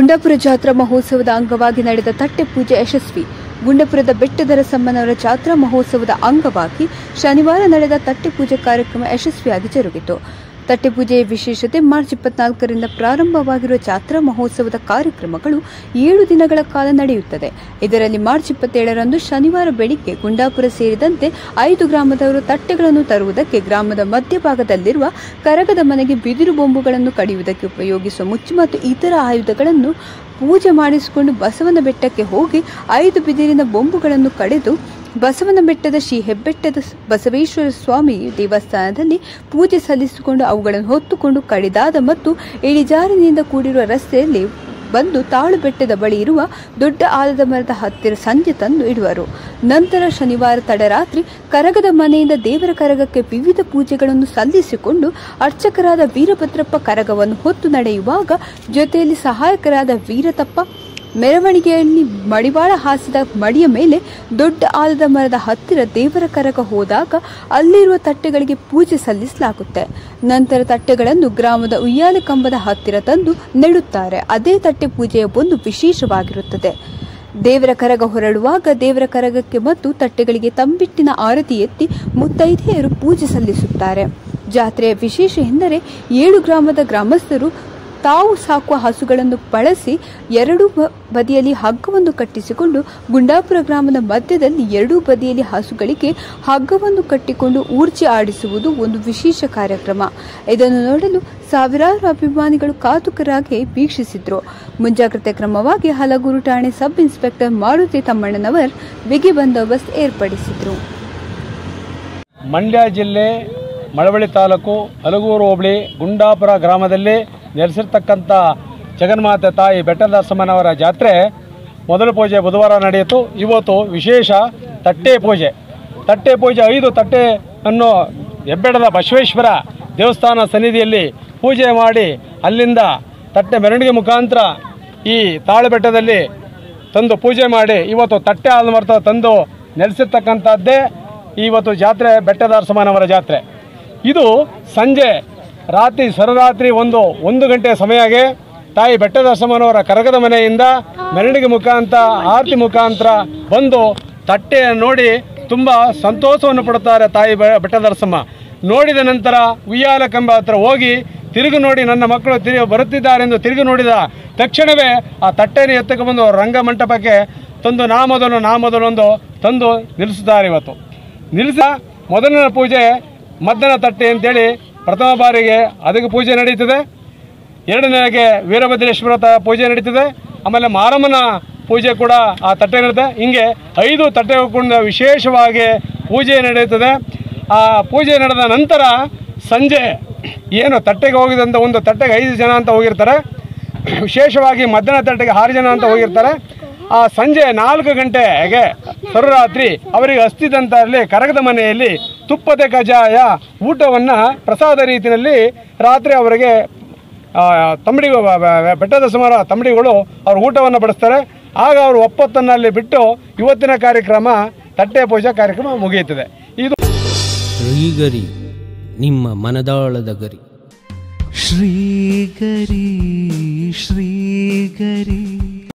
ಗುಂಡಾಪುರ ಜಾತ್ರಾ ಮಹೋತ್ಸವದ ಅಂಗವಾಗಿ ನಡೆದ ತಟ್ಟೆ ಪೂಜೆ ಯಶಸ್ವಿ ಗುಂಡಪುರದ ಬೆಟ್ಟದರ ಸಮ್ಮನವರ ಜಾತ್ರಾ ಮಹೋತ್ಸವದ ಅಂಗವಾಗಿ ಶನಿವಾರ ನಡೆದ ತಟ್ಟೆ ಪೂಜೆ ಕಾರ್ಯಕ್ರಮ ಯಶಸ್ವಿಯಾಗಿ ಜರುಗಿತು ತಟ್ಟೆ ಪೂಜೆಯ ವಿಶೇಷತೆ ಮಾರ್ಚ್ ಇಪ್ಪತ್ನಾಲ್ಕರಿಂದ ಪ್ರಾರಂಭವಾಗಿರುವ ಜಾತ್ರಾ ಮಹೋತ್ಸವದ ಕಾರ್ಯಕ್ರಮಗಳು ಏಳು ದಿನಗಳ ಕಾಲ ನಡೆಯುತ್ತದೆ ಇದರಲ್ಲಿ ಮಾರ್ಚ್ ಇಪ್ಪತ್ತೇಳರಂದು ಶನಿವಾರ ಬೆಳಿಗ್ಗೆ ಗುಂಡಾಪುರ ಸೇರಿದಂತೆ ಐದು ಗ್ರಾಮದವರು ತಟ್ಟೆಗಳನ್ನು ತರುವುದಕ್ಕೆ ಗ್ರಾಮದ ಮಧ್ಯಭಾಗದಲ್ಲಿರುವ ಕರಗದ ಮನೆಗೆ ಬಿದಿರು ಬೊಂಬುಗಳನ್ನು ಕಡಿಯುವುದಕ್ಕೆ ಉಪಯೋಗಿಸುವ ಮುಚ್ಚು ಮತ್ತು ಇತರ ಆಯುಧಗಳನ್ನು ಪೂಜೆ ಮಾಡಿಸಿಕೊಂಡು ಬಸವನ ಬೆಟ್ಟಕ್ಕೆ ಹೋಗಿ ಐದು ಬಿದಿರಿನ ಬೊಂಬುಗಳನ್ನು ಕಡೆದು ಬಸವನ ಬೆಟ್ಟದ ಶ್ರೀ ಹೆಬ್ಬೆಟ್ಟದ ಬಸವೇಶ್ವರ ಸ್ವಾಮಿ ದೇವಸ್ಥಾನದಲ್ಲಿ ಪೂಜೆ ಸಲ್ಲಿಸಿಕೊಂಡು ಅವುಗಳನ್ನು ಹೊತ್ತುಕೊಂಡು ಕಡಿದಾದ ಮತ್ತು ಇಳಿಜಾರಿನಿಂದ ಕೂಡಿರುವ ರಸ್ತೆಯಲ್ಲಿ ಬಂದು ತಾಳು ಬೆಟ್ಟದ ಬಳಿ ಇರುವ ದೊಡ್ಡ ಆಲದ ಮರದ ಹತ್ತಿರ ಸಂಜೆ ತಂದು ಇಡುವರು ನಂತರ ಶನಿವಾರ ತಡರಾತ್ರಿ ಕರಗದ ಮನೆಯಿಂದ ದೇವರ ಕರಗಕ್ಕೆ ವಿವಿಧ ಪೂಜೆಗಳನ್ನು ಸಲ್ಲಿಸಿಕೊಂಡು ಅರ್ಚಕರಾದ ವೀರಭದ್ರಪ್ಪ ಕರಗವನ್ನು ಹೊತ್ತು ನಡೆಯುವಾಗ ಜೊತೆಯಲ್ಲಿ ಸಹಾಯಕರಾದ ವೀರತಪ್ಪ ಮೆರವಣಿಗೆಯಲ್ಲಿ ಮಡಿವಾಳ ಹಾಸಿದ ಮಡಿಯ ಮೇಲೆ ದೊಡ್ಡ ಆಲದ ಮರದ ಹತ್ತಿರ ದೇವರ ಕರಗ ಹೋದಾಗ ಅಲ್ಲಿರುವ ತಟ್ಟೆಗಳಿಗೆ ಪೂಜೆ ಸಲ್ಲಿಸಲಾಗುತ್ತೆ ನಂತರ ತಟ್ಟೆಗಳನ್ನು ಗ್ರಾಮದ ಉಯ್ಯಾಲೆ ಕಂಬದ ಹತ್ತಿರ ತಂದು ನೆಡುತ್ತಾರೆ ಅದೇ ತಟ್ಟೆ ಪೂಜೆಯ ಒಂದು ವಿಶೇಷವಾಗಿರುತ್ತದೆ ದೇವರ ಕರಗ ಹೊರಡುವಾಗ ದೇವರ ಕರಗಕ್ಕೆ ಮತ್ತು ತಟ್ಟೆಗಳಿಗೆ ತಂಬಿಟ್ಟಿನ ಆರತಿ ಎತ್ತಿ ಮುತ್ತೈದೆಯರು ಪೂಜೆ ಸಲ್ಲಿಸುತ್ತಾರೆ ಜಾತ್ರೆಯ ವಿಶೇಷ ಎಂದರೆ ಏಳು ಗ್ರಾಮದ ಗ್ರಾಮಸ್ಥರು ತಾವು ಸಾಕುವ ಹಸುಗಳನ್ನು ಬಳಸಿ ಎರಡೂ ಬ- ಬದಿಯಲ್ಲಿ ಹಗ್ಗವನ್ನು ಕಟ್ಟಿಸಿಕೊಂಡು ಗುಂಡಾಪುರ ಗ್ರಾಮದ ಮಧ್ಯದಲ್ಲಿ ಎರಡೂ ಬದಿಯಲ್ಲಿ ಹಸುಗಳಿಗೆ ಹಗ್ಗವನ್ನು ಕಟ್ಟಿಕೊಂಡು ಊರ್ಜಿ ಆಡಿಸುವುದು ಒಂದು ವಿಶೇಷ ಕಾರ್ಯಕ್ರಮ ಇದನ್ನು ನೋಡಲು ಸಾವಿರಾರು ಅಭಿಮಾನಿಗಳು ಕಾತುಕರಾಗಿ ವೀಕ್ಷಿಸಿದ್ರು ಮುಂಜಾಗ್ರತೆ ಕ್ರಮವಾಗಿ ಹಲಗೂರು ಠಾಣೆ ಸಬ್ ಇನ್ಸ್ಪೆಕ್ಟರ್ ಮಾರುತಿ ತಮ್ಮಣ್ಣನವರ್ ಬಿಗಿ ಬಂದೋಬಸ್ತ್ ಏರ್ಪಡಿಸಿದ್ರು ಮಂಡ್ಯ ಜಿಲ್ಲೆ ಮಳವಳ್ಳಿ ತಾಲೂಕು ಹಲಗೂರು ಹೋಬಳಿ ಗುಂಡಾಪುರ ಗ್ರಾಮದಲ್ಲಿ ನೆಲೆಸಿರ್ತಕ್ಕಂಥ ಜಗನ್ಮಾತೆ ತಾಯಿ ಬೆಟ್ಟದರ್ಸಮ್ಮನವರ ಜಾತ್ರೆ ಮೊದಲ ಪೂಜೆ ಬುಧವಾರ ನಡೆಯಿತು ಇವತ್ತು ವಿಶೇಷ ತಟ್ಟೆ ಪೂಜೆ ತಟ್ಟೆ ಪೂಜೆ ಐದು ತಟ್ಟೆ ಅನ್ನು ಹೆಬ್ಬೆಡದ ಬಸವೇಶ್ವರ ದೇವಸ್ಥಾನ ಸನ್ನಿಧಿಯಲ್ಲಿ ಪೂಜೆ ಮಾಡಿ ಅಲ್ಲಿಂದ ತಟ್ಟೆ ಮೆರವಣಿಗೆ ಮುಖಾಂತರ ಈ ತಾಳು ಬೆಟ್ಟದಲ್ಲಿ ತಂದು ಪೂಜೆ ಮಾಡಿ ಇವತ್ತು ತಟ್ಟೆ ಆಲ್ಮರ್ತ ತಂದು ನೆಲೆಸಿರ್ತಕ್ಕಂಥದ್ದೇ ಇವತ್ತು ಜಾತ್ರೆ ಬೆಟ್ಟದಾರಸಮ್ಮನವರ ಜಾತ್ರೆ ಇದು ಸಂಜೆ ರಾತ್ರಿ ಸರರಾತ್ರಿ ಒಂದು ಒಂದು ಗಂಟೆ ಸಮಯಗೆ ತಾಯಿ ಬೆಟ್ಟದಾರಸಮ್ಮನವರ ಕರಗದ ಮನೆಯಿಂದ ಮೆರವಣಿಗೆ ಮುಖಾಂತರ ಆರತಿ ಮುಖಾಂತರ ಬಂದು ತಟ್ಟೆ ನೋಡಿ ತುಂಬ ಸಂತೋಷವನ್ನು ಪಡುತ್ತಾರೆ ತಾಯಿ ಬೆ- ಬೆಟ್ಟದಾರಸಮ್ಮ ನೋಡಿದ ನಂತರ ಉಯ್ಯಾಲ ಕಂಬ ಹತ್ರ ಹೋಗಿ ತಿರುಗಿ ನೋಡಿ ನನ್ನ ಮಕ್ಕಳು ತಿರುಗಿ ಬರುತ್ತಿದ್ದಾರೆಂದು ತಿರುಗಿ ನೋಡಿದ ತಕ್ಷಣವೇ ಆ ತಟ್ಟೆಯನ್ನು ಎತ್ತಕೊಂಡ್ಬಂದು ರಂಗಮಂಟಪಕ್ಕೆ ತಂದು ನಾ ಮೊದಲು ನಾ ಮೊದಲು ಒಂದು ತಂದು ನಿಲ್ಲಿಸುತ್ತಾರೆ ಇವತ್ತು ನಿಲ್ಲಿಸ ಮೊದಲನೇ ಪೂಜೆ ಮದ್ದನ ತಟ್ಟೆ ಅಂತೇಳಿ ಪ್ರಥಮ ಬಾರಿಗೆ ಅದಕ್ಕೆ ಪೂಜೆ ನಡೀತದೆ ಎರಡನೇಗೆ ವೀರಭದ್ರೇಶ್ವರ ತ- ಪೂಜೆ ನಡೀತದೆ ಆಮೇಲೆ ಮಾರಮ್ಮನ ಪೂಜೆ ಕೂಡ ಆ ತಟ್ಟೆ ನಡೆಯುತ್ತೆ ಹಿಂಗೆ ಐದು ತಟ್ಟೆಗಳು ವಿಶೇಷವಾಗಿ ಪೂಜೆ ನಡೆಯುತ್ತದೆ ಆ ಪೂಜೆ ನಡೆದ ನಂತರ ಸಂಜೆ ಏನು ತಟ್ಟೆಗೆ ಹೋಗಿದಂಥ ಒಂದು ತಟ್ಟೆಗೆ ಐದು ಜನ ಅಂತ ಹೋಗಿರ್ತಾರೆ ವಿಶೇಷವಾಗಿ ಮಧ್ಯಾಹ್ನ ತಟ್ಟೆಗೆ ಆರು ಜನ ಅಂತ ಹೋಗಿರ್ತಾರೆ ಆ ಸಂಜೆ ನಾಲ್ಕು ಗಂಟೆಗೆ ಸರುರಾತ್ರಿ ಅವರಿಗೆ ಹಸ್ತಿದಂತಲ್ಲಿ ಕರಗದ ಮನೆಯಲ್ಲಿ ತುಪ್ಪದ ಕಜಾಯ ಊಟವನ್ನು ಪ್ರಸಾದ ರೀತಿಯಲ್ಲಿ ರಾತ್ರಿ ಅವರಿಗೆ ಆ, ತಂಬಡಿ ಬ- ಬ- ಬೆಟ್ಟದ ಸುಮಾರ ತಂಬಡಿಗಳು ಅವ್ರ ಊಟವನ್ನು ಬಡಿಸ್ತಾರೆ ಆಗ ಅವರು ಒಪ್ಪತ್ತನ್ನು ಅಲ್ಲಿ ಬಿಟ್ಟು ಇವತ್ತಿನ ಕಾರ್ಯಕ್ರಮ ತಟ್ಟೆ ಪೂಜಾ ಕಾರ್ಯಕ್ರಮ ಮುಗಿಯುತ್ತದೆ ಇದು ಶ್ರೀಗರಿ ನಿಮ್ಮ ಮನದಾಳದ ಗರಿ ಶ್ರೀಗರಿ ಶ್ರೀಗರಿ